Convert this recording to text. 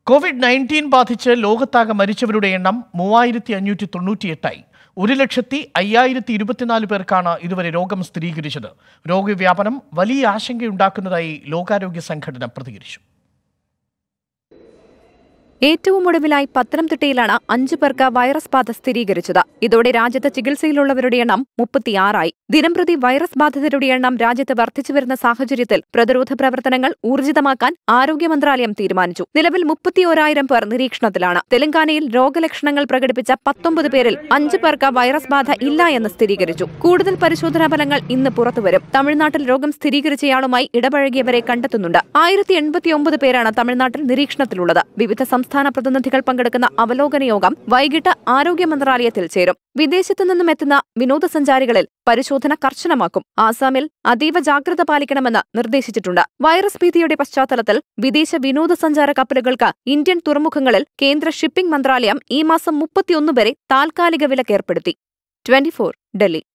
Covid nineteen ബാധിച്ച് ലോകത്താകെ മരിച്ചവരുടെ എണ്ണം മൂവായിരത്തി അഞ്ഞൂറ്റി തൊണ്ണൂറ്റിയെട്ടായി ഒരു ലക്ഷത്തി അയ്യായിരത്തി ഇരുപത്തിനാല് പേർക്കാണ് ഇതുവരെ രോഗം സ്ഥിരീകരിച്ചത് രോഗവ്യാപനം വലിയ ആശങ്കയുണ്ടാക്കുന്നതായി ലോകാരോഗ്യ സംഘടന പ്രതികരിച്ചു ഏറ്റവും ഒടുവിലായി പത്തനംതിട്ടയിലാണ് അഞ്ചു പേർക്ക് വൈറസ് ബാധ സ്ഥിരീകരിച്ചത് ഇതോടെ രാജ്യത്ത് ചികിത്സയിലുള്ളവരുടെ എണ്ണം മുപ്പത്തിയാറായി ദിനംപ്രതി വൈറസ് ബാധിതരുടെ എണ്ണം രാജ്യത്ത് വർദ്ധിച്ചുവരുന്ന സാഹചര്യത്തിൽ പ്രതിരോധ പ്രവർത്തനങ്ങൾ ഊർജിതമാക്കാൻ ആരോഗ്യ മന്ത്രാലയം തീരുമാനിച്ചു നിലവിൽ മുപ്പത്തിയോരായിരം പേർ നിരീക്ഷണത്തിലാണ് തെലങ്കാനയിൽ രോഗലക്ഷണങ്ങൾ പ്രകടിപ്പിച്ച പത്തൊമ്പത് പേരിൽ അഞ്ചു പേർക്ക് വൈറസ് ബാധ ഇല്ല എന്ന് സ്ഥിരീകരിച്ചു കൂടുതൽ പരിശോധനാ ഫലങ്ങൾ ഇന്ന് പുറത്തുവരും തമിഴ്നാട്ടിൽ രോഗം സ്ഥിരീകരിച്ചയാളുമായി ഇടപഴകിയവരെ കണ്ടെത്തുന്നുണ്ട് ആയിരത്തി എൺപത്തിയൊമ്പത് പേരാണ് തമിഴ്നാട്ടിൽ നിരീക്ഷണത്തിലുള്ളത് വിവിധ സംസ്ഥാന പ്രതിനിധികൾ പങ്കെടുക്കുന്ന അവലോകന യോഗം വൈകിട്ട് ആരോഗ്യ മന്ത്രാലയത്തിൽ ചേരും വിദേശത്തു നിന്നും എത്തുന്ന വിനോദസഞ്ചാരികളിൽ പരിശോധന കർശനമാക്കും ആസാമിൽ അതീവ ജാഗ്രത പാലിക്കണമെന്ന് നിർദ്ദേശിച്ചിട്ടുണ്ട് വൈറസ് ഭീതിയുടെ പശ്ചാത്തലത്തിൽ വിദേശ വിനോദസഞ്ചാര കപ്പലുകൾക്ക് ഇന്ത്യൻ തുറമുഖങ്ങളിൽ കേന്ദ്ര ഷിപ്പിംഗ് മന്ത്രാലയം ഈ മാസം മുപ്പത്തിയൊന്ന് വരെ താൽക്കാലിക വിലക്കേർപ്പെടുത്തി ട്വന്റി ഡൽഹി